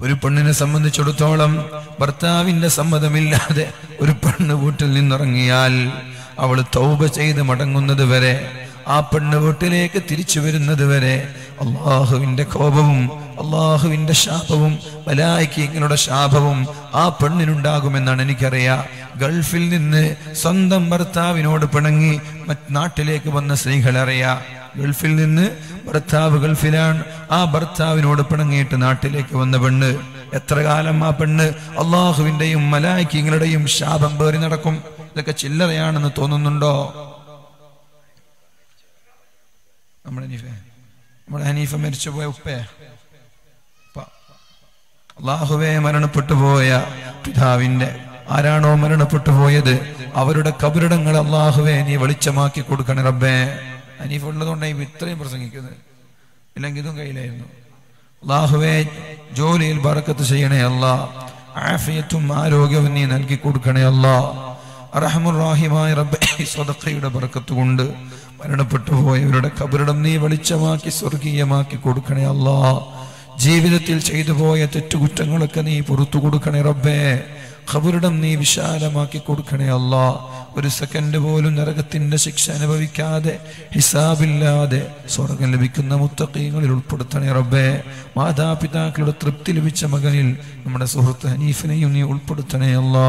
ഒരു പെണ്ണിനെ സംബന്ധിച്ചിടത്തോളം ഭർത്താവിന്റെ സമ്മതമില്ലാതെ ഒരു പെണ്ണ് വീട്ടിൽ നിന്നിറങ്ങിയാൽ അവൾ തൗബ ചെയ്ത് മടങ്ങുന്നത് വരെ ആ പെണ്ണ് വീട്ടിലേക്ക് തിരിച്ചു വരുന്നത് വരെ അള്ളാഹുവിന്റെ കോപവും അള്ളാഹുവിന്റെ ശാപവും മലായിക്കങ്ങളുടെ ശാപവും ആ പെണ്ണിനുണ്ടാകുമെന്നാണ് എനിക്കറിയാം ഗൾഫിൽ നിന്ന് സ്വന്തം ഭർത്താവിനോട് പിണങ്ങി മറ്റ് നാട്ടിലേക്ക് വന്ന സ്ത്രീകൾ അറിയാം ഗൾഫിൽ നിന്ന് ഭർത്താവ് ഗൾഫിലാണ് ആ ഭർത്താവിനോട് പിണങ്ങിയിട്ട് നാട്ടിലേക്ക് വന്ന പെണ്ണ് എത്ര കാലം ആ പെണ്ണ് അള്ളാഹുവിന്റെയും മലായിക്കങ്ങളുടെയും ശാപം പേറി നടക്കും ഇതൊക്കെ ചില്ലറയാണെന്ന് തോന്നുന്നുണ്ടോ നമ്മുടെ ഹനീഫ നമ്മുടെ ഹനീഫ മരിച്ചുപോയ ഉപ്പേ ഉപ്പ. അള്ളാഹുവെ മരണപ്പെട്ടു പോയ പിതാവിന്റെ ആരാണോ മരണപ്പെട്ടു പോയത് അവരുടെ കബറിടങ്ങൾ അള്ളാഹുവെ നീ വെളിച്ചമാക്കി കൊടുക്കണേ റബ്ബേ ഹനീഫ് ഉള്ളതുകൊണ്ടാണ് ഇവ ഇത്രയും പ്രസംഗിക്കുന്നത് ഇല്ലെങ്കിൽ ഇതും കയ്യിലായിരുന്നു അള്ളാഹുവെ ജോലിയിൽ ബറക്കത്ത് ചെയ്യണേ അല്ലാ ആഫിയത്തും ആരോഗ്യവും നീ നൽകി കൊടുക്കണേ അല്ലാ അറഹമുറാഹിമായ റബ്ബെ ഈ സ്വതക്കയുടെ ബറക്കത്ത് കൊണ്ട് മരണപ്പെട്ടു പോയവരുടെ കബറിടം നീ വെളിച്ചമാക്കി സ്വർഗീയമാക്കി കൊടുക്കണേ അല്ലാ ജീവിതത്തിൽ ചെയ്തു പോയ തെറ്റുകുറ്റങ്ങളൊക്കെ നീ പുറത്തു കൊടുക്കണേ റബ്ബേ ഖബറിടം നീ വിശാലമാക്കി കൊടുക്കണേ അല്ലാ ഒരു സെക്കൻഡ് പോലും നരകത്തിന്റെ ശിക്ഷ അനുഭവിക്കാതെ ഹിസാബില്ലാതെ സ്വർഗം ലഭിക്കുന്ന മുത്തക്കീങ്ങളിൽ ഉൾപ്പെടുത്തണേ റബ്ബേ മാതാപിതാക്കളുടെ തൃപ്തി ലഭിച്ച മകനിൽ നമ്മുടെ സുഹൃത്ത് ഹനീഫിനെയും നീ ഉൾപ്പെടുത്തണേ അല്ലാ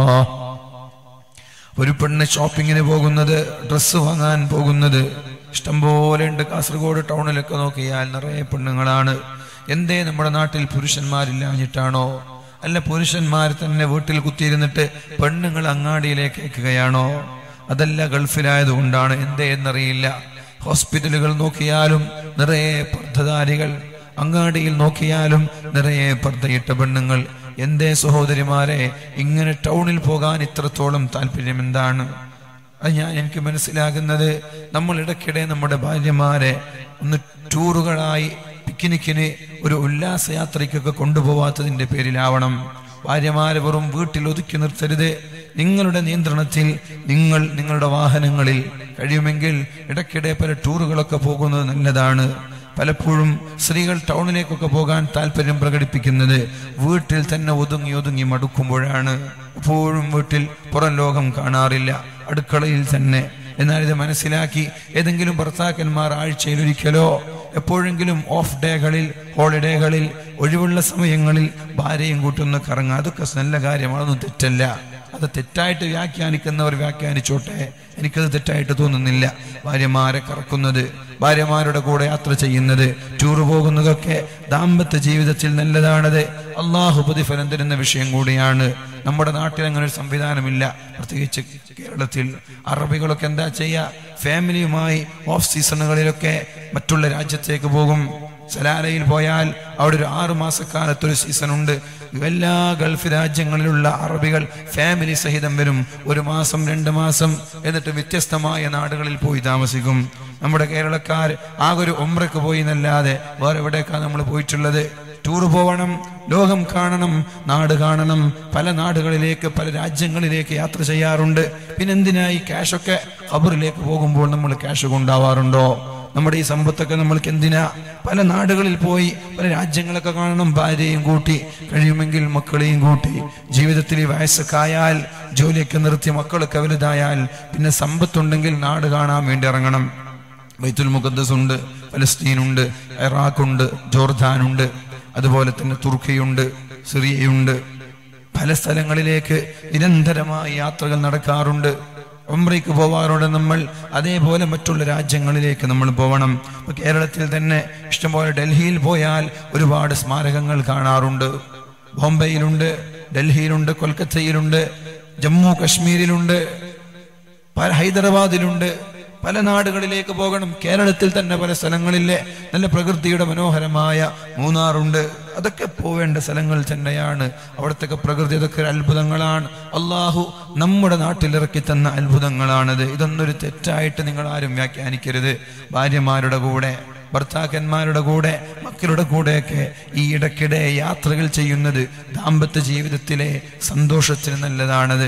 ഒരു പെണ്ണ് ഷോപ്പിങ്ങിന് പോകുന്നത് ഡ്രസ്സ് വാങ്ങാൻ പോകുന്നത് ഇഷ്ടംപോലെ ഉണ്ട് കാസർഗോഡ് ടൗണിലൊക്കെ നോക്കിയാൽ നിറയെ പെണ്ണുങ്ങളാണ് എന്തേ നമ്മുടെ നാട്ടിൽ പുരുഷന്മാരില്ലാഞ്ഞിട്ടാണോ അല്ല പുരുഷന്മാർ തന്നെ വീട്ടിൽ കുത്തിയിരുന്നിട്ട് പെണ്ണുങ്ങൾ അങ്ങാടിയിലേക്ക് അയക്കുകയാണോ അതല്ല ഗൾഫിലായതുകൊണ്ടാണ് എന്തേ എന്നറിയില്ല ഹോസ്പിറ്റലുകൾ നോക്കിയാലും നിറയെ പർദ്ധധാരികൾ അങ്ങാടിയിൽ നോക്കിയാലും നിറയെ പർദ്ധയിട്ട പെണ്ണുങ്ങൾ എന്തേ സഹോദരിമാരെ ഇങ്ങനെ ടൗണിൽ പോകാൻ ഇത്രത്തോളം താല്പര്യം എന്താണ് അത് ഞാൻ എനിക്ക് മനസ്സിലാകുന്നത് നമ്മൾ ഇടയ്ക്കിടെ നമ്മുടെ ഭാര്യമാരെ ഒന്ന് ടൂറുകളായി പിക്നിക്കിന് ഒരു ഉല്ലാസയാത്രയ്ക്കൊക്കെ കൊണ്ടുപോവാത്തതിന്റെ പേരിലാവണം ഭാര്യമാരെ വെറും വീട്ടിൽ ഒതുക്കി നിർത്തരുത് നിങ്ങളുടെ നിയന്ത്രണത്തിൽ നിങ്ങൾ നിങ്ങളുടെ വാഹനങ്ങളിൽ കഴിയുമെങ്കിൽ ഇടയ്ക്കിടെ പല ടൂറുകളൊക്കെ പോകുന്നത് നല്ലതാണ് പലപ്പോഴും സ്ത്രീകൾ ടൗണിലേക്കൊക്കെ പോകാൻ താല്പര്യം പ്രകടിപ്പിക്കുന്നത് വീട്ടിൽ തന്നെ ഒതുങ്ങി ഒതുങ്ങി മടുക്കുമ്പോഴാണ് എപ്പോഴും വീട്ടിൽ പുറം ലോകം കാണാറില്ല അടുക്കളയിൽ തന്നെ എന്നാൽ ഇത് മനസ്സിലാക്കി ഏതെങ്കിലും ഭർത്താക്കന്മാർ ആഴ്ചയിൽ ഒരിക്കലോ എപ്പോഴെങ്കിലും ഓഫ് ഡേകളിൽ ഹോളിഡേകളിൽ ഒഴിവുള്ള സമയങ്ങളിൽ ഭാര്യയും കൂട്ടുന്ന കറങ്ങുക അതൊക്കെ നല്ല കാര്യമാണ് അതൊന്നും തെറ്റല്ല അത് തെറ്റായിട്ട് വ്യാഖ്യാനിക്കുന്നവർ വ്യാഖ്യാനിച്ചോട്ടെ എനിക്കത് തെറ്റായിട്ട് തോന്നുന്നില്ല ഭാര്യമാരെ കറക്കുന്നത് ഭാര്യമാരുടെ കൂടെ യാത്ര ചെയ്യുന്നത് ടൂർ പോകുന്നതൊക്കെ ദാമ്പത്യ ജീവിതത്തിൽ നല്ലതാണത് അള്ളാഹു പ്രതിഫലം തരുന്ന വിഷയം കൂടിയാണ് നമ്മുടെ നാട്ടിൽ അങ്ങനെ ഒരു സംവിധാനമില്ല പ്രത്യേകിച്ച് കേരളത്തിൽ അറബികളൊക്കെ എന്താ ചെയ്യുക ഫാമിലിയുമായി ഓഫ് സീസണുകളിലൊക്കെ മറ്റുള്ള രാജ്യത്തേക്ക് പോകും സലാലയിൽ പോയാൽ അവിടെ ഒരു ആറു മാസക്കാലത്ത് ഒരു സീസൺ ഉണ്ട് എല്ലാ ഗൾഫ് രാജ്യങ്ങളിലുള്ള അറബികൾ ഫാമിലി സഹിതം വരും ഒരു മാസം രണ്ട് മാസം എന്നിട്ട് വ്യത്യസ്തമായ നാടുകളിൽ പോയി താമസിക്കും നമ്മുടെ കേരളക്കാർ ആകെ ഒരു ഒമ്രക്ക് പോയി എന്നല്ലാതെ വേറെ എവിടേക്കാണ് നമ്മൾ പോയിട്ടുള്ളത് ടൂർ പോകണം ലോകം കാണണം നാട് കാണണം പല നാടുകളിലേക്ക് പല രാജ്യങ്ങളിലേക്ക് യാത്ര ചെയ്യാറുണ്ട് പിന്നെന്തിനായി ക്യാഷൊക്കെ ഖബറിലേക്ക് പോകുമ്പോൾ നമ്മൾ ക്യാഷ് കൊണ്ടാവാറുണ്ടോ നമ്മുടെ ഈ സമ്പത്തൊക്കെ നമ്മൾക്ക് എന്തിനാ പല നാടുകളിൽ പോയി പല രാജ്യങ്ങളൊക്കെ കാണണം ഭാര്യയും കൂട്ടി കഴിയുമെങ്കിൽ മക്കളെയും കൂട്ടി ജീവിതത്തിൽ ഈ വയസ്സൊക്കെ ആയാൽ ജോലിയൊക്കെ നിർത്തി മക്കളൊക്കെ വലുതായാൽ പിന്നെ സമ്പത്തുണ്ടെങ്കിൽ നാട് കാണാൻ വേണ്ടി ഇറങ്ങണം ബൈത്തുൽ മുഖദ്ദസ് ഉണ്ട് ഫലസ്തീനുണ്ട് ഇറാഖുണ്ട് ജോർദാനുണ്ട് അതുപോലെ തന്നെ തുർക്കിയുണ്ട് സിറിയയുണ്ട് പല സ്ഥലങ്ങളിലേക്ക് നിരന്തരമായി യാത്രകൾ നടക്കാറുണ്ട് ഉംറയ്ക്ക് പോവാറുണ്ട് നമ്മൾ അതേപോലെ മറ്റുള്ള രാജ്യങ്ങളിലേക്ക് നമ്മൾ പോകണം ഇപ്പൊ കേരളത്തിൽ തന്നെ ഇഷ്ടംപോലെ ഡൽഹിയിൽ പോയാൽ ഒരുപാട് സ്മാരകങ്ങൾ കാണാറുണ്ട് ബോംബെയിലുണ്ട് ഡൽഹിയിലുണ്ട് കൊൽക്കത്തയിലുണ്ട് ജമ്മു കശ്മീരിലുണ്ട് പല ഹൈദരാബാദിലുണ്ട് പല നാടുകളിലേക്ക് പോകണം കേരളത്തിൽ തന്നെ പല സ്ഥലങ്ങളിലെ നല്ല പ്രകൃതിയുടെ മനോഹരമായ മൂന്നാറുണ്ട് അതൊക്കെ പോവേണ്ട സ്ഥലങ്ങൾ തന്നെയാണ് അവിടുത്തെ പ്രകൃതി അതൊക്കെ ഒരു അത്ഭുതങ്ങളാണ് അള്ളാഹു നമ്മുടെ നാട്ടിലിറക്കി തന്ന അത്ഭുതങ്ങളാണത് ഇതൊന്നൊരു തെറ്റായിട്ട് നിങ്ങൾ ആരും വ്യാഖ്യാനിക്കരുത് ഭാര്യമാരുടെ കൂടെ ഭർത്താക്കന്മാരുടെ കൂടെ മക്കളുടെ കൂടെയൊക്കെ ഈ ഇടയ്ക്കിടെ യാത്രകൾ ചെയ്യുന്നത് ദാമ്പത്യ ജീവിതത്തിലെ സന്തോഷത്തിന് നല്ലതാണത്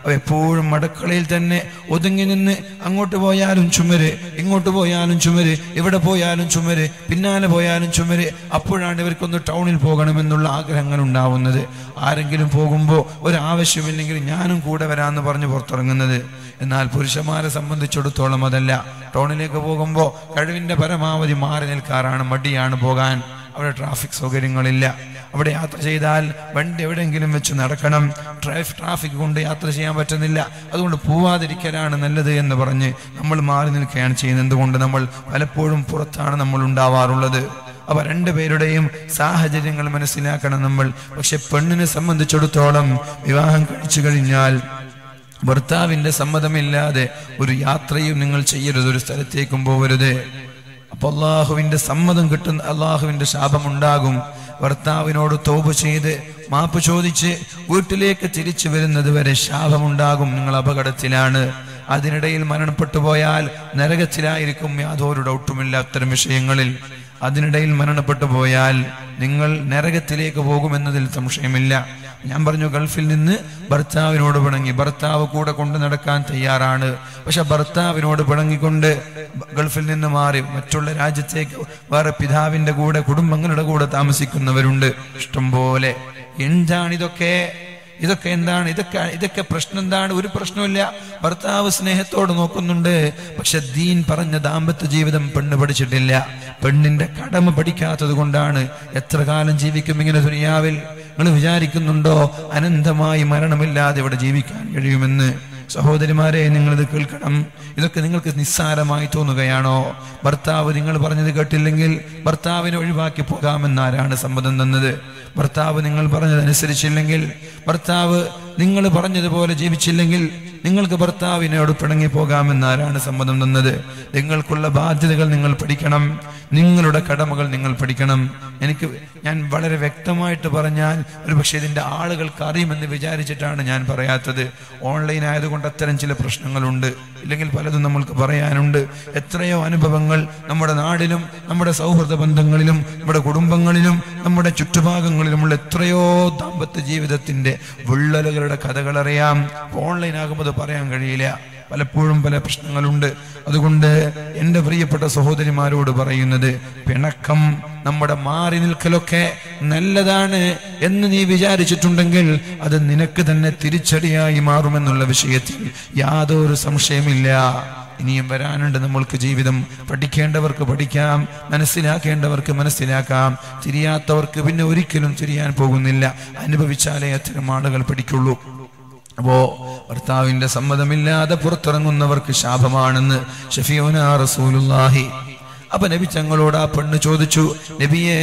അവ എപ്പോഴും അടുക്കളയിൽ തന്നെ ഒതുങ്ങി നിന്ന് അങ്ങോട്ട് പോയാലും ചുമര് ഇങ്ങോട്ട് പോയാലും ചുമര് ഇവിടെ പോയാലും ചുമര് പിന്നാലെ പോയാലും ചുമര് അപ്പോഴാണ് ഇവർക്കൊന്ന് ടൗണിൽ പോകണമെന്നുള്ള ആഗ്രഹങ്ങൾ ഉണ്ടാവുന്നത് ആരെങ്കിലും പോകുമ്പോൾ ഒരു ആവശ്യമില്ലെങ്കിൽ ഞാനും കൂടെ വരാമെന്ന് പറഞ്ഞ് പുറത്തിറങ്ങുന്നത് എന്നാൽ പുരുഷന്മാരെ സംബന്ധിച്ചിടത്തോളം അതല്ല ടൗണിലേക്ക് പോകുമ്പോൾ കഴിവിന്റെ പരമാവധി മാറി നിൽക്കാറാണ് മടിയാണ് പോകാൻ അവിടെ ട്രാഫിക് സൗകര്യങ്ങളില്ല അവിടെ യാത്ര ചെയ്താൽ വണ്ടി എവിടെയെങ്കിലും വെച്ച് നടക്കണം ട്രാഫ് ട്രാഫിക് കൊണ്ട് യാത്ര ചെയ്യാൻ പറ്റുന്നില്ല അതുകൊണ്ട് പോവാതിരിക്കലാണ് നല്ലത് എന്ന് പറഞ്ഞ് നമ്മൾ മാറി നിൽക്കുകയാണ് ചെയ്യുന്നത് എന്തുകൊണ്ട് നമ്മൾ പലപ്പോഴും പുറത്താണ് നമ്മൾ ഉണ്ടാവാറുള്ളത് അവ രണ്ടുപേരുടെയും സാഹചര്യങ്ങൾ മനസ്സിലാക്കണം നമ്മൾ പക്ഷെ പെണ്ണിനെ സംബന്ധിച്ചിടത്തോളം വിവാഹം കഴിച്ചു കഴിഞ്ഞാൽ ഭർത്താവിന്റെ സമ്മതമില്ലാതെ ഒരു യാത്രയും നിങ്ങൾ ചെയ്യരുത് ഒരു സ്ഥലത്തേക്കും പോകരുത് അപ്പൊ അള്ളാഹുവിന്റെ സമ്മതം കിട്ടുന്ന അള്ളാഹുവിന്റെ ശാപമുണ്ടാകും ഭർത്താവിനോട് തോപ് ചെയ്ത് മാപ്പ് ചോദിച്ച് വീട്ടിലേക്ക് തിരിച്ചു വരുന്നത് വരെ ശാപമുണ്ടാകും നിങ്ങൾ അപകടത്തിലാണ് അതിനിടയിൽ മരണപ്പെട്ടു പോയാൽ നരകത്തിലായിരിക്കും യാതൊരു ഡൗട്ടുമില്ല അത്തരം വിഷയങ്ങളിൽ അതിനിടയിൽ മരണപ്പെട്ടു പോയാൽ നിങ്ങൾ നരകത്തിലേക്ക് പോകുമെന്നതിൽ സംശയമില്ല ഞാൻ പറഞ്ഞു ഗൾഫിൽ നിന്ന് ഭർത്താവിനോട് പിണങ്ങി ഭർത്താവ് കൂടെ കൊണ്ടു നടക്കാൻ തയ്യാറാണ് പക്ഷെ ഭർത്താവിനോട് പിണങ്ങിക്കൊണ്ട് ഗൾഫിൽ നിന്ന് മാറി മറ്റുള്ള രാജ്യത്തേക്ക് വേറെ പിതാവിന്റെ കൂടെ കുടുംബങ്ങളുടെ കൂടെ താമസിക്കുന്നവരുണ്ട് ഇഷ്ടംപോലെ എന്താണിതൊക്കെ ഇതൊക്കെ എന്താണ് ഇതൊക്കെ ഇതൊക്കെ പ്രശ്നം എന്താണ് ഒരു പ്രശ്നമില്ല ഭർത്താവ് സ്നേഹത്തോട് നോക്കുന്നുണ്ട് പക്ഷെ ദീൻ പറഞ്ഞ ദാമ്പത്യ ജീവിതം പെണ്ണ് പഠിച്ചിട്ടില്ല പെണ്ണിന്റെ കടമ പഠിക്കാത്തത് കൊണ്ടാണ് എത്ര കാലം ജീവിക്കും ഇങ്ങനെ ദുനിയാവിൽ നിങ്ങൾ വിചാരിക്കുന്നുണ്ടോ അനന്തമായി മരണമില്ലാതെ ഇവിടെ ജീവിക്കാൻ കഴിയുമെന്ന് സഹോദരിമാരെ നിങ്ങളിത് കേൾക്കണം ഇതൊക്കെ നിങ്ങൾക്ക് നിസ്സാരമായി തോന്നുകയാണോ ഭർത്താവ് നിങ്ങൾ പറഞ്ഞത് കേട്ടില്ലെങ്കിൽ ഭർത്താവിനെ ഒഴിവാക്കി പോകാമെന്നാരാണ് സമ്മതം തന്നത് ഭർത്താവ് നിങ്ങൾ പറഞ്ഞതനുസരിച്ചില്ലെങ്കിൽ ഭർത്താവ് നിങ്ങൾ പറഞ്ഞതുപോലെ ജീവിച്ചില്ലെങ്കിൽ നിങ്ങൾക്ക് ഭർത്താവിനോട് പിണങ്ങി പോകാമെന്നാരാണ് സമ്മതം തന്നത് നിങ്ങൾക്കുള്ള ബാധ്യതകൾ നിങ്ങൾ പഠിക്കണം നിങ്ങളുടെ കടമകൾ നിങ്ങൾ പഠിക്കണം എനിക്ക് ഞാൻ വളരെ വ്യക്തമായിട്ട് പറഞ്ഞാൽ ഒരു പക്ഷേ ഇതിന്റെ ആളുകൾക്ക് അറിയുമെന്ന് വിചാരിച്ചിട്ടാണ് ഞാൻ പറയാത്തത് ഓൺലൈൻ ആയതുകൊണ്ട് അത്തരം ചില പ്രശ്നങ്ങളുണ്ട് ഇല്ലെങ്കിൽ പലതും നമ്മൾക്ക് പറയാനുണ്ട് എത്രയോ അനുഭവങ്ങൾ നമ്മുടെ നാടിലും നമ്മുടെ സൗഹൃദ ബന്ധങ്ങളിലും നമ്മുടെ കുടുംബങ്ങളിലും നമ്മുടെ ചുറ്റുഭാഗങ്ങളിലുമുള്ള എത്രയോ ദാമ്പത്യ ജീവിതത്തിന്റെ വിള്ളലുകളുടെ കഥകൾ അറിയാം ഓൺലൈൻ ആകുമ്പോൾ അത് പറയാൻ കഴിയില്ല പലപ്പോഴും പല പ്രശ്നങ്ങളുണ്ട് അതുകൊണ്ട് എൻ്റെ പ്രിയപ്പെട്ട സഹോദരിമാരോട് പറയുന്നത് പിണക്കം നമ്മുടെ മാറി നിൽക്കലൊക്കെ നല്ലതാണ് എന്ന് നീ വിചാരിച്ചിട്ടുണ്ടെങ്കിൽ അത് നിനക്ക് തന്നെ തിരിച്ചടിയായി മാറുമെന്നുള്ള വിഷയത്തിൽ യാതൊരു സംശയമില്ല ഇനിയും വരാനുണ്ട് നമ്മൾക്ക് ജീവിതം പഠിക്കേണ്ടവർക്ക് പഠിക്കാം മനസ്സിലാക്കേണ്ടവർക്ക് മനസ്സിലാക്കാം തിരിയാത്തവർക്ക് പിന്നെ ഒരിക്കലും തിരിയാൻ പോകുന്നില്ല അനുഭവിച്ചാലേ അത്തരം ആളുകൾ പഠിക്കുള്ളൂ അപ്പോ ഭർത്താവിന്റെ സമ്മതമില്ലാതെ പുറത്തിറങ്ങുന്നവർക്ക് ശാപമാണെന്ന് ഷഫിയോന റസൂലുള്ളാഹി അപ്പൊ നബി തങ്ങളോട് ആ പെണ്ണ് ചോദിച്ചു നബിയേ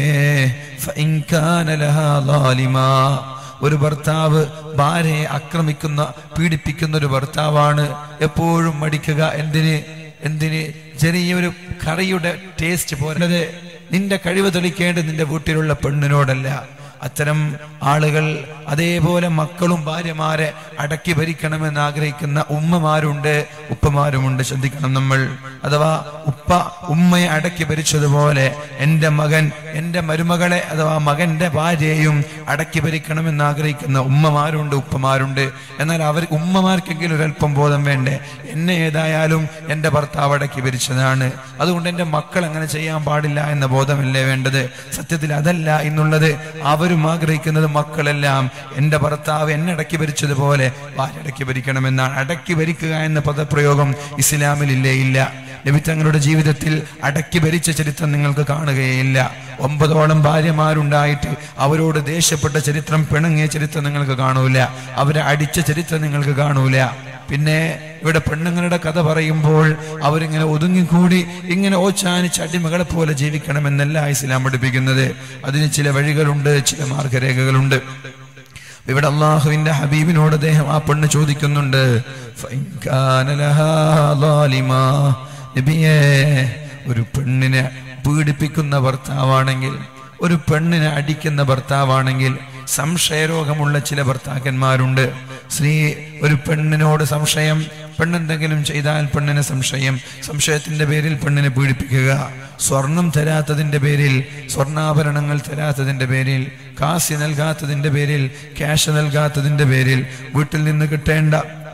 ഫഇൻ കാന ലഹാ ളാലിമാ ഒരു ഭർത്താവ് ഭാര്യയെ ആക്രമിക്കുന്ന പീഡിപ്പിക്കുന്ന ഒരു ഭർത്താവാണ് എപ്പോഴും മടിക്കുക എന്തിന് എന്തിന് ചെറിയൊരു കറിയുടെ ടേസ്റ്റ് പോരത് നിന്റെ കഴിവ് തെളിക്കേണ്ടത് നിന്റെ വീട്ടിലുള്ള പെണ്ണിനോടല്ല അത്തരം ആളുകൾ അതേപോലെ മക്കളും ഭാര്യമാരെ അടക്കി ഭരിക്കണമെന്ന് ആഗ്രഹിക്കുന്ന ഉമ്മമാരുണ്ട് ഉപ്പമാരുമുണ്ട് ശ്രദ്ധിക്കണം നമ്മൾ അഥവാ ഉപ്പ ഉമ്മയെ അടക്കി ഭരിച്ചതുപോലെ എൻ്റെ മകൻ എൻ്റെ മരുമകളെ അഥവാ മകന്റെ ഭാര്യയെയും അടക്കി ഭരിക്കണമെന്ന് ആഗ്രഹിക്കുന്ന ഉമ്മമാരുണ്ട് ഉപ്പമാരുണ്ട് എന്നാൽ അവർ ഉമ്മമാർക്കെങ്കിലും ഒരല്പം ബോധം വേണ്ടേ എന്നെ ഏതായാലും എൻ്റെ ഭർത്താവ് അടക്കി ഭരിച്ചതാണ് അതുകൊണ്ട് എൻ്റെ മക്കൾ അങ്ങനെ ചെയ്യാൻ പാടില്ല എന്ന ബോധമല്ലേ വേണ്ടത് സത്യത്തിൽ അതല്ല എന്നുള്ളത് അവരും ആഗ്രഹിക്കുന്നത് മക്കളെല്ലാം എൻ്റെ ഭർത്താവ് എന്നെ അടക്കി ഭരിച്ചതുപോലെ ഭാര്യ അടക്കി ഭരിക്കണമെന്നാണ് അടക്കി ഭരിക്കുക എന്ന പദപ്രയോഗം ഇസ്ലാമിൽ ഇല്ലേ ഇല്ല നബി തങ്ങളുടെ ജീവിതത്തിൽ അടക്കി ഭരിച്ച ചരിത്രം നിങ്ങൾക്ക് കാണുകയില്ല ഒമ്പതോളം ഭാര്യമാരുണ്ടായിട്ട് അവരോട് ദേഷ്യപ്പെട്ട ചരിത്രം പിണങ്ങിയ ചരിത്രം നിങ്ങൾക്ക് കാണൂല അവരെ അടിച്ച ചരിത്രം നിങ്ങൾക്ക് കാണൂല പിന്നെ ഇവിടെ പെണ്ണുങ്ങളുടെ കഥ പറയുമ്പോൾ അവരിങ്ങനെ ഒതുങ്ങിക്കൂടി ഇങ്ങനെ ഓച്ചാനിച്ച് അടിമകളെ പോലെ ജീവിക്കണമെന്നല്ല ഇസ്ലാം പഠിപ്പിക്കുന്നത് അതിന് ചില വഴികളുണ്ട് ചില മാർഗരേഖകളുണ്ട് ഇവിടെ അള്ളാഹുവിന്റെ ഹബീബിനോട് അദ്ദേഹം ആ പെണ്ണ് ചോദിക്കുന്നുണ്ട് "ഫഇൻ കാന ലഹാ ളാലിമാ." നബിയേ ഒരു പെണ്ണിനെ പീഡിപ്പിക്കുന്ന ഭർത്താവാണെങ്കിൽ ഒരു പെണ്ണിനെ അടിക്കുന്ന ഭർത്താവാണെങ്കിൽ സംശയരോഗമുള്ള ചില ഭർത്താക്കന്മാരുണ്ട് സ്ത്രീ ഒരു പെണ്ണിനോട് സംശയം പെണ്ണെന്തെങ്കിലും ചെയ്താൽ പെണ്ണിന് സംശയം സംശയത്തിന്റെ പേരിൽ പെണ്ണിനെ പീഡിപ്പിക്കുക സ്വർണം തരാത്തതിന്റെ പേരിൽ സ്വർണ്ണാഭരണങ്ങൾ തരാത്തതിന്റെ പേരിൽ കാശി നൽകാത്തതിന്റെ പേരിൽ ക്യാഷ് നൽകാത്തതിന്റെ പേരിൽ വീട്ടിൽ നിന്ന് കിട്ടേണ്ട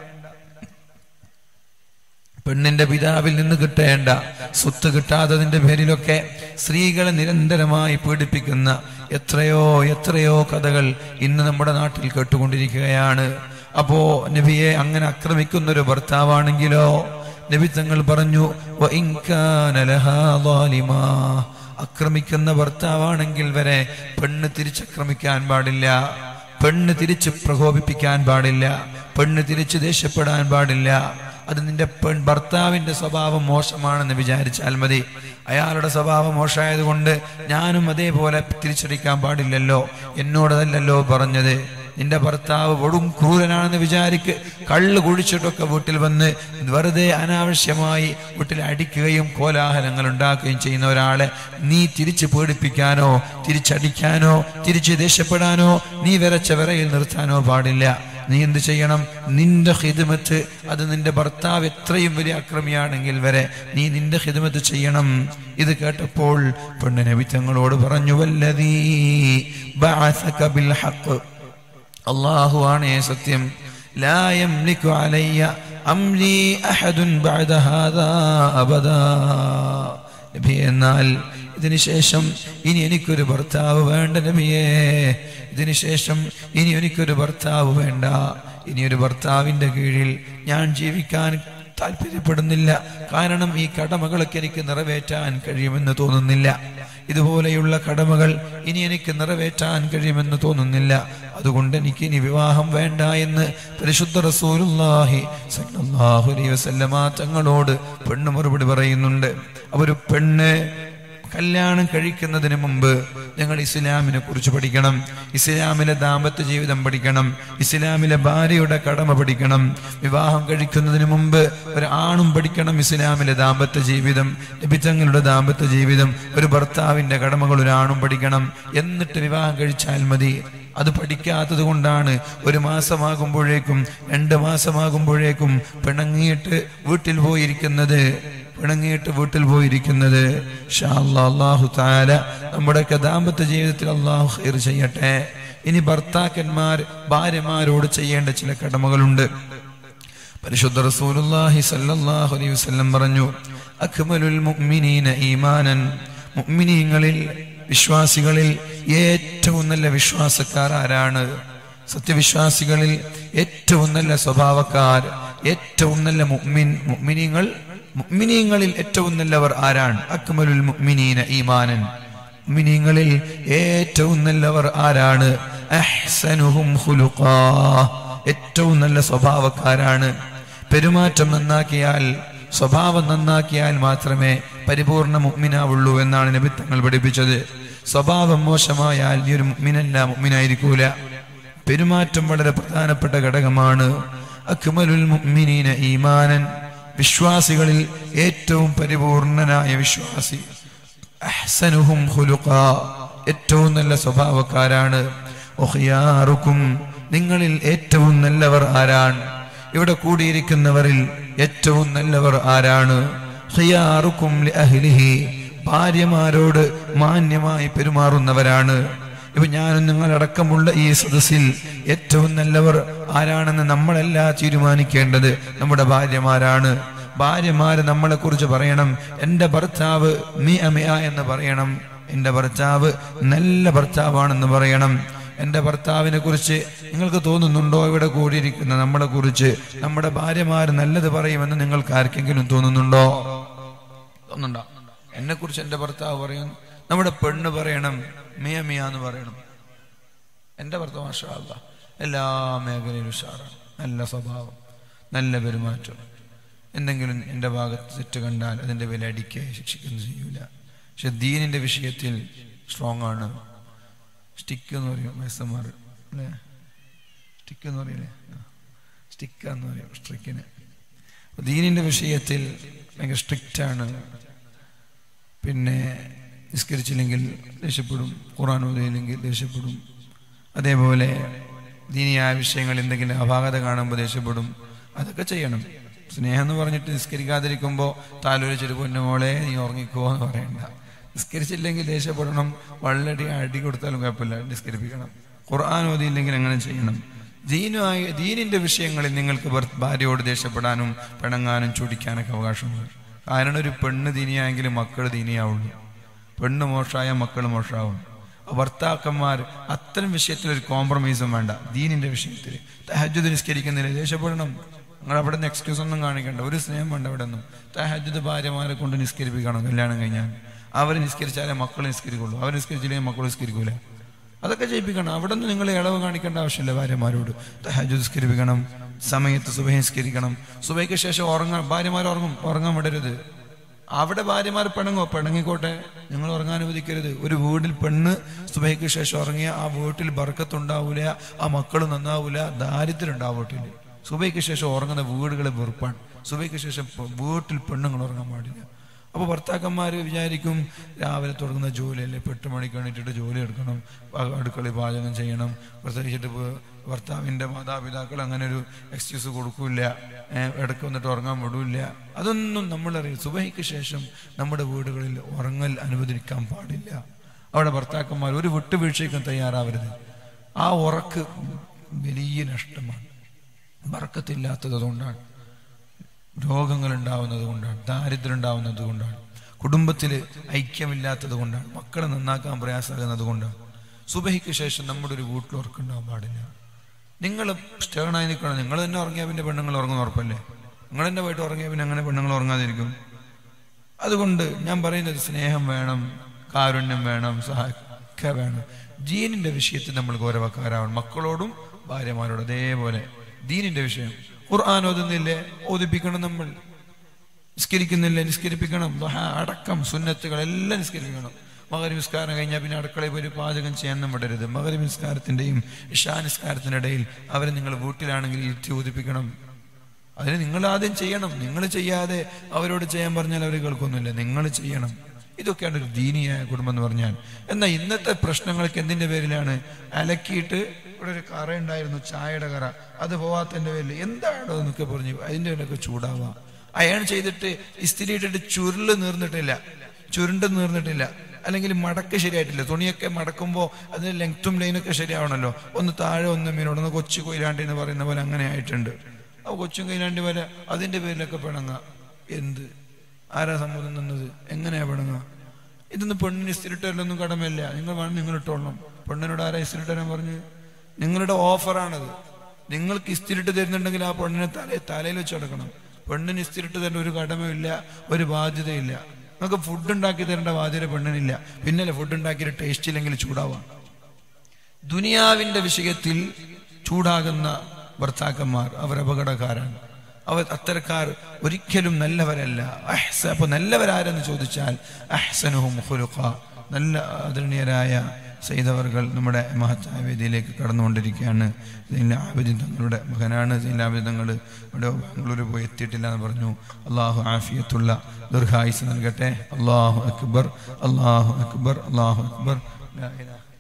പെണ്ണിന്റെ പിതാവിൽ നിന്ന് കിട്ടേണ്ട സ്വത്ത് കിട്ടാത്തതിന്റെ പേരിലൊക്കെ സ്ത്രീകളെ നിരന്തരമായി പീഡിപ്പിക്കുന്ന എത്രയോ എത്രയോ കഥകൾ ഇന്ന് നമ്മുടെ നാട്ടിൽ കേട്ടുകൊണ്ടിരിക്കുകയാണ് അപ്പോ നബിയെ അങ്ങനെ ആക്രമിക്കുന്ന ഒരു ഭർത്താവാണെങ്കിലോ നബി തങ്ങൾ പറഞ്ഞു "വ ഇൻ കാന ലഹാ ളാലിമാ." ആക്രമിക്കുന്ന ഭർത്താവാണെങ്കിൽ വരെ പെണ്ണ് തിരിച്ചക്രമിക്കാൻ പാടില്ല പെണ്ണ് തിരിച്ച് പ്രകോപിപ്പിക്കാൻ പാടില്ല പെണ്ണ് തിരിച്ച് ദേഷ്യപ്പെടാൻ പാടില്ല അത് നിന്റെ പെൺ ഭർത്താവിന്റെ സ്വഭാവം മോശമാണെന്ന് വിചാരിച്ചാൽ മതി അയാളുടെ സ്വഭാവം മോശമായതുകൊണ്ട് ഞാനും അതേപോലെ തിരിച്ചടിക്കാൻ പാടില്ലല്ലോ എന്നോടതല്ലല്ലോ പറഞ്ഞത് നിന്റെ ഭർത്താവ് ഒടും ക്രൂരനാണെന്ന് വിചാരിക്ക് കള്ള് കുഴിച്ചിട്ടൊക്കെ വീട്ടിൽ വന്ന് വെറുതെ അനാവശ്യമായി വീട്ടിൽ അടിക്കുകയും കോലാഹലങ്ങൾ ഉണ്ടാക്കുകയും ചെയ്യുന്ന ഒരാളെ നീ തിരിച്ച് പീഡിപ്പിക്കാനോ തിരിച്ചടിക്കാനോ തിരിച്ച് ദേഷ്യപ്പെടാനോ നീ വിരച്ച വിറയിൽ നിർത്താനോ പാടില്ല നീ എന്ത് ചെയ്യണം നിന്റെ ഹിദ്മത്ത് അത് നിന്റെ ഭർത്താവ് എത്രയും വലിയ അക്രമിയാണെങ്കിൽ വരെ നീ നിന്റെ ഹിദ്മത്ത് ചെയ്യണം ഇത് കേട്ടപ്പോൾ പെണ്ണ് നബി തങ്ങളോട് പറഞ്ഞു വല്ലതീ ബഅസക ബിൽ ഹഖ് അള്ളാഹു ആണ് സത്യം ലാ യംലികു അലയ്യ അംലി അഹദുൻ ബഅദ ഹാദാ അബദാ നബി എന്നാൽ ഇതിനു ശേഷം ഇനി എനിക്കൊരു ഭർത്താവ് വേണ്ട നബിയേ ഇതിനു ശേഷം ഇനി എനിക്കൊരു ഭർത്താവ് വേണ്ട ഇനി ഒരു ഭർത്താവിന്റെ കീഴിൽ ഞാൻ ജീവിക്കാൻ താല്പര്യപ്പെടുന്നില്ല കാരണം ഈ കടമകളൊക്കെ എനിക്ക് നിറവേറ്റാൻ കഴിയുമെന്ന് തോന്നുന്നില്ല ഇതുപോലെയുള്ള കടമകൾ ഇനി എനിക്ക് നിറവേറ്റാൻ കഴിയുമെന്ന് തോന്നുന്നില്ല അതുകൊണ്ട് എനിക്ക് ഇനി വിവാഹം വേണ്ട എന്ന് പരിശുദ്ധ റസൂലുള്ളാഹി സല്ലല്ലാഹു അലൈഹി വസല്ലമ തങ്ങളോട് പെണ്ണ് മറുപടി പറയുന്നുണ്ട് അവര് പെണ്ണ് കല്യാണം കഴിക്കുന്നതിന് മുമ്പ് നിങ്ങൾ ഇസ്ലാമിനെ കുറിച്ച് പഠിക്കണം ഇസ്ലാമിലെ ദാമ്പത്യ ജീവിതം പഠിക്കണം ഇസ്ലാമിലെ ഭാര്യയുടെ കടമ പഠിക്കണം വിവാഹം കഴിക്കുന്നതിന് മുമ്പ് ഒരു ആണും പഠിക്കണം ഇസ്ലാമിലെ ദാമ്പത്യ ജീവിതം ലഭിച്ചങ്ങളുടെ ദാമ്പത്യ ജീവിതം ഒരു ഭർത്താവിന്റെ കടമകൾ ഒരു ആണും പഠിക്കണം എന്നിട്ട് വിവാഹം കഴിച്ചാൽ മതി അത് പഠിക്കാത്തത് കൊണ്ടാണ് ഒരു മാസമാകുമ്പോഴേക്കും രണ്ട് മാസമാകുമ്പോഴേക്കും പിണങ്ങിയിട്ട് വീട്ടിൽ പോയിരിക്കുന്നത് പിണങ്ങിയിട്ട് വീട്ടിൽ പോയിരിക്കുന്നത് ഷാ അല്ലാ, അല്ലാഹു താല നമ്മുടെയൊക്കെ ദാമ്പത്യ ജീവിതത്തിൽ അള്ളാഹു ഹൈർ ചെയ്യട്ടെ ഇനി ഭർത്താക്കന്മാർ ഭാര്യമാരോട് ചെയ്യേണ്ട ചില കടമകളുണ്ട് പരിശുദ്ധ റസൂലുള്ളാഹി സല്ലല്ലാഹു അലൈഹി വസല്ലം പറഞ്ഞു അക്മലുൽ മുഅ്മിനീന ഈമാനൻ മുഅ്മിനീങ്ങളിൽ വിശ്വാസികളിൽ ഏറ്റവും നല്ല വിശ്വാസക്കാർ ആരാണ് സത്യവിശ്വാസികളിൽ ഏറ്റവും നല്ല സ്വഭാവക്കാർ ഏറ്റവും നല്ല മുഅ്മിൻ മുഅ്മിനീങ്ങൾ മുഅ്മിനീങ്ങളിൽ ഏറ്റവും നല്ലവർ ആരാണ് അക്മലുൽ മുഅ്മിനീന ഈമാനൻ മുഅ്മിനീങ്ങളിൽ ഏറ്റവും നല്ലവർ ആരാണ് അഹ്സനുഹും ഖുലുഖാ ഏറ്റവും നല്ല സ്വഭാവക്കാരാണ് പെരുമാറ്റം നന്നാക്കിയാൽ സ്വഭാവം നന്നാക്കിയാൽ മാത്രമേ പരിപൂർണ മുഗ്മിനാവുള്ളൂ എന്നാണ് നബി തങ്ങൾ പഠിപ്പിച്ചത് സ്വഭാവം മോശമായാൽ നീ ഒരു മുഗ്മിനല്ല മുഗ്മിനായിരിക്കൂല പെരുമാറ്റം വളരെ പ്രധാനപ്പെട്ട ഘടകമാണ് അക്മലുൽ മുഅ്മിനീന ഈമാനൻ വിശ്വാസികളിൽ ഏറ്റവും പരിപൂർണനായ വിശ്വാസി അഹ്സനുഹും ഖുലുഖാ ഏറ്റവും നല്ല സ്വഭാവക്കാരാണ് ഒഖിയാറുക്കും നിങ്ങളിൽ ഏറ്റവും നല്ലവർ ആരാണ് ഇവിടെ കൂടിയിരിക്കുന്നവരിൽ ഏറ്റവും നല്ലവർ ആരാണ് ഖിയാറുക്കും ലിഅഹ്ലിഹി ഭാര്യമാരോട് മാന്യമായി പെരുമാറുന്നവരാണ് ഇപ്പൊ ഞാനും നിങ്ങളടക്കമുള്ള ഈ സദസ്സിൽ ഏറ്റവും നല്ലവർ ആരാണെന്ന് നമ്മളല്ല തീരുമാനിക്കേണ്ടത് നമ്മുടെ ഭാര്യമാരാണ് ഭാര്യമാര് നമ്മളെ കുറിച്ച് പറയണം എൻ്റെ ഭർത്താവ് മി അമിയ എന്ന് പറയണം എൻ്റെ ഭർത്താവ് നല്ല ഭർത്താവാണെന്ന് പറയണം എൻ്റെ ഭർത്താവിനെ കുറിച്ച് നിങ്ങൾക്ക് തോന്നുന്നുണ്ടോ ഇവിടെ കൂടിയിരിക്കുന്ന നമ്മളെ കുറിച്ച് നമ്മുടെ ഭാര്യമാർ നല്ലത് പറയുമെന്ന് നിങ്ങൾക്ക് ആർക്കെങ്കിലും തോന്നുന്നുണ്ടോ തോന്നുന്നുണ്ടോ എന്നെ കുറിച്ച് എൻ്റെ ഭർത്താവ് പറയും നമ്മുടെ പെണ്ണ് പറയണം മിയ മിയ എന്ന് പറയണം എൻ്റെ ഭർത്താവ് മാഷാ അല്ലാ എല്ലാ മേഖലയിലും ഉഷാറാണ് നല്ല സ്വഭാവം നല്ല പെരുമാറ്റം എന്തെങ്കിലും എൻ്റെ ഭാഗത്ത് തെറ്റ് കണ്ടാൽ അതിൻ്റെ വില അടിക്കുക ശിക്ഷിക്കുന്നു ചെയ്യൂല പക്ഷെ ദീനിന്റെ വിഷയത്തിൽ സ്ട്രോങ് ആണ് സ്റ്റിക്ക് എന്ന് പറയും വയസ്സന്മാർ അല്ലേ സ്റ്റിക്ക് എന്ന് പറയില്ലേ സ്റ്റിക്ക എന്ന് പറയും സ്ട്രിക്കിന് ദീനിന്റെ വിഷയത്തിൽ ഭയങ്കര സ്ട്രിക്റ്റ് ആണ് പിന്നെ നിസ്കരിച്ചില്ലെങ്കിൽ ദേഷ്യപ്പെടും ഖുറാൻ ഓതിയില്ലെങ്കിൽ ദേഷ്യപ്പെടും അതേപോലെ ദീനിയായ വിഷയങ്ങൾ എന്തെങ്കിലും അപാകത കാണുമ്പോൾ ദേഷ്യപ്പെടും അതൊക്കെ ചെയ്യണം സ്നേഹം എന്ന് പറഞ്ഞിട്ട് നിസ്കരിക്കാതിരിക്കുമ്പോൾ താലോലിച്ചൊരു പൊന്നു മോളെ നീ ഉറങ്ങിക്കോ എന്ന് പറയണ്ട നിസ്കരിച്ചില്ലെങ്കിൽ ദേഷ്യപ്പെടണം വള്ളടി അടി കൊടുത്താലും കുഴപ്പമില്ല നിസ്കരിപ്പിക്കണം ഖുർആൻ ഓതിയില്ലെങ്കിൽ അങ്ങനെ ചെയ്യണം ദീനുമായി ദീനിന്റെ വിഷയങ്ങളിൽ നിങ്ങൾക്ക് ഭർ- ഭാര്യയോട് ദേഷ്യപ്പെടാനും പിണങ്ങാനും ചുടിക്കാനൊക്കെ അവകാശമുണ്ട് കാരണം ഒരു പെണ്ണ് ദീനിയായെങ്കിൽ മക്കൾ ദീനിയാവുള്ളൂ പെണ്ണ് മോശമായ മക്കൾ മോശമാവും ഭർത്താക്കന്മാർ അത്തരം വിഷയത്തിൽ ഒരു കോംപ്രമൈസും വേണ്ട ദീനിന്റെ വിഷയത്തിൽ തഹജ്ജുദ് നിസ്കരിക്കുന്നില്ല ദേഷ്യപ്പെടണം നിങ്ങൾ അവിടെ നിന്ന് എക്സ്ക്യൂസ് ഒന്നും കാണിക്കണ്ട ഒരു സ്നേഹം വേണ്ട അവിടെ ഒന്നും തഹജ്ജുദ് ഭാര്യമാരെ കൊണ്ട് നിസ്കരിപ്പിക്കണം കല്യാണം കഴിഞ്ഞാൽ അവർ നിസ്കരിച്ചാലേ മക്കൾ നിസ്കരിക്കുള്ളൂ അവർ നിസ്കരിച്ചില്ലെങ്കിൽ മക്കൾ നിസ്കരിക്കൂല അതൊക്കെ ചെയ്യിപ്പിക്കണം അവിടെ നിന്ന് നിങ്ങൾ ഇളവ് കാണിക്കേണ്ട ആവശ്യമില്ല ഭാര്യമാരോട് തഹജ്ജുദ് നിസ്കരിപ്പിക്കണം സമയത്ത് സുബഹി നിസ്കരിക്കണം സുബൈക്ക് ശേഷം ഉറങ്ങാൻ ഭാര്യമാർ ഉറങ്ങും ഉറങ്ങാൻ വിടരുത് അവിടെ ഭാര്യമാർ പിണങ്ങോ പിണങ്ങിക്കോട്ടെ നിങ്ങൾ ഉറങ്ങാൻ അനുവദിക്കരുത് ഒരു വീട്ടിൽ പെണ്ണ് സുബൈക്ക് ശേഷം ഉറങ്ങിയ ആ വീട്ടിൽ ബർക്കത്തുണ്ടാവൂല ആ മക്കൾ നന്നാവൂല ദാരിദ്ര്യം ഉണ്ടാവും വീട്ടിൽ സുബൈക്ക് ശേഷം ഉറങ്ങുന്ന വീടുകളെ വെറുപ്പാണ് സുബൈക്ക് ശേഷം പ- വീട്ടിൽ പെണ്ണുങ്ങൾ ഉറങ്ങാൻ പാടില്ല അപ്പോൾ ഭർത്താക്കന്മാർ വിചാരിക്കും രാവിലെ തുടങ്ങുന്ന ജോലിയല്ലേ ഇപ്പം എട്ട് മണിക്ക് എണീറ്റിട്ട് ജോലി എടുക്കണം പ- അടുക്കളയിൽ പാചകം ചെയ്യണം പ്രത്യേകിച്ചിട്ട് ഇപ്പോൾ ഭർത്താവിൻ്റെ മാതാപിതാക്കൾ അങ്ങനെ ഒരു എക്സ്ക്യൂസ് കൊടുക്കില്ല ഇടയ്ക്ക് വന്നിട്ട് ഉറങ്ങാൻ വിടില്ല അതൊന്നും നമ്മളറിയും സുബഹിക്ക് ശേഷം നമ്മുടെ വീടുകളിൽ ഉറങ്ങൽ അനുവദിക്കാൻ പാടില്ല അവിടെ ഭർത്താക്കന്മാർ ഒരു വിട്ടുവീഴ്ചയ്ക്കും തയ്യാറാവരുത് ആ ഉറക്ക് വലിയ നഷ്ടമാണ് ബർക്കത്തില്ലാത്തത് കൊണ്ടാണ് രോഗങ്ങൾ ഉണ്ടാവുന്നത് കൊണ്ടാണ് ദാരിദ്ര്യം ഉണ്ടാവുന്നത് കൊണ്ടാണ് കുടുംബത്തിൽ ഐക്യമില്ലാത്തത് കൊണ്ടാണ് മക്കളെ നന്നാക്കാൻ പ്രയാസമാകുന്നത് കൊണ്ടാണ് സുബഹിക്ക് ശേഷം നമ്മുടെ ഒരു വീട്ടിൽ ഉറക്കുണ്ടാവാൻ പാടില്ല നിങ്ങൾ സ്റ്റേണായി നിൽക്കണം നിങ്ങൾ തന്നെ ഉറങ്ങിയാൽ പിന്നെ പെണ്ണുങ്ങൾ ഉറങ്ങുന്ന ഉറപ്പല്ലേ നിങ്ങൾ തന്നെ പോയിട്ട് ഉറങ്ങിയാൽ പിന്നെ അങ്ങനെ പെണ്ണുങ്ങൾ ഉറങ്ങാതിരിക്കും അതുകൊണ്ട് ഞാൻ പറയുന്നത് സ്നേഹം വേണം കാരുണ്യം വേണം സഹായിക്ക വേണം ദീനിന്റെ വിഷയത്തിൽ നമ്മൾ ഗൗരവക്കാരാവണം മക്കളോടും ഭാര്യമാരോടും അതേപോലെ ദീനിന്റെ വിഷയം ഖുർആൻ ഓതുന്നില്ലേ ഓതിപ്പിക്കണം നമ്മൾ നിസ്കരിക്കുന്നില്ലേ നിസ്കരിപ്പിക്കണം ദുഹ അടക്കം സുന്നത്തുകൾ എല്ലാം നിസ്കരിക്കണം മകരി നിസ്കാരം കഴിഞ്ഞാൽ പിന്നെ അടുക്കളയിൽ പോയി പാചകം ചെയ്യാനും വിടരുത് മകരി നിസ്കാരത്തിന്റെയും ഇഷാ നിസ്കാരത്തിന്റെ ഇടയിൽ അവരെ നിങ്ങൾ വീട്ടിലാണെങ്കിൽ ഇരുത്തി ഊതിപ്പിക്കണം അതിന് നിങ്ങൾ ആദ്യം ചെയ്യണം നിങ്ങൾ ചെയ്യാതെ അവരോട് ചെയ്യാൻ പറഞ്ഞാൽ അവർ കേൾക്കൊന്നുമില്ല നിങ്ങൾ ചെയ്യണം ഇതൊക്കെയാണ് ഒരു ദീനിയായ കുടുംബം എന്ന് പറഞ്ഞാൽ എന്നാൽ ഇന്നത്തെ പ്രശ്നങ്ങൾക്ക് എന്തിന്റെ പേരിലാണ് അലക്കിയിട്ട് ഇവിടെ ഒരു കറ ഉണ്ടായിരുന്നു ചായയുടെ കറ അത് പോവാത്തതിന്റെ പേരിൽ എന്താണോ എന്നൊക്കെ പറഞ്ഞു അതിന്റെ പേരിലൊക്കെ ചൂടാവുക അയൺ ചെയ്തിട്ട് ഇസ്തിരി ഇട്ടിട്ട് ചുരുള് നീർന്നിട്ടില്ല ചുരുണ്ട് നീർന്നിട്ടില്ല അല്ലെങ്കിൽ മടക്ക് ശരിയായിട്ടില്ല തുണിയൊക്കെ മടക്കുമ്പോൾ അതിന് ലെങ്ത്തും ലൈനൊക്കെ ശരിയാവണല്ലോ ഒന്ന് താഴെ ഒന്ന് മീനോട് ഒന്ന് കൊച്ചു കൊയിലാണ്ടി എന്ന് പറയുന്ന പോലെ അങ്ങനെ ആയിട്ടുണ്ട് ആ കൊച്ചും കൊയിലാണ്ടി വരെ അതിന്റെ പേരിലൊക്കെ പിണങ്ങ എന്ത് ആരാ സമ്മതം നിന്നത് എങ്ങനെയാ പിണങ്ങ ഇതൊന്നും പെണ്ണിന് ഇസ്തിരിട്ടല്ലൊന്നും കടമയില്ല നിങ്ങൾ വേണം നിങ്ങൾ ഇട്ടോളണം പെണ്ണിനോട് ആരാ ഇസ്തിരിട്ട് തരാൻ പറഞ്ഞു നിങ്ങളുടെ ഓഫറാണത് നിങ്ങൾക്ക് ഇസ്തിരിട്ട് തരുന്നുണ്ടെങ്കിൽ ആ പെണ്ണിനെ തല തലയിൽ വെച്ച് കിടക്കണം പെണ്ണിന് ഇസ്തിരിട്ട് തരേണ്ട ഒരു കടമയില്ല ഒരു ബാധ്യതയില്ല നിങ്ങൾക്ക് ഫുഡ് ഉണ്ടാക്കി തരേണ്ട ബാധ്യത പെണ്ണിനില്ല പിന്നല്ലേ ഫുഡ് ഉണ്ടാക്കിയിട്ട് ടേസ്റ്റ് ഇല്ലെങ്കിൽ ചൂടാവാം ദുനിയാവിന്റെ വിഷയത്തിൽ ചൂടാകുന്ന ഭർത്താക്കന്മാർ അവർ അപകടക്കാരാണ് അവർ അത്തരക്കാർ ഒരിക്കലും നല്ലവരല്ല അഹ്സ അപ്പൊ നല്ലവരാരെന്ന് ചോദിച്ചാൽ അഹ്സനുഹും ഖുലുഖ നല്ല ആദരണീയരായ ചെയ്തവർകൾ നമ്മുടെ മഹത്തായ വേദിയിലേക്ക് കടന്നുകൊണ്ടിരിക്കുകയാണ് ആബിദിൻ തങ്ങളുടെ മകനാണ് ആബിദിൻ തങ്ങൾ ഇവിടെ ബാംഗ്ലൂർ പോയി എത്തിയിട്ടില്ല എന്ന് പറഞ്ഞു അള്ളാഹു ആഫിയത്തുള്ള ദീർഘായുസ് നൽകട്ടെ അള്ളാഹു അക്ബർ അള്ളാഹു അക്ബർ അള്ളാഹു അക്ബർ ലാ ഇലാഹ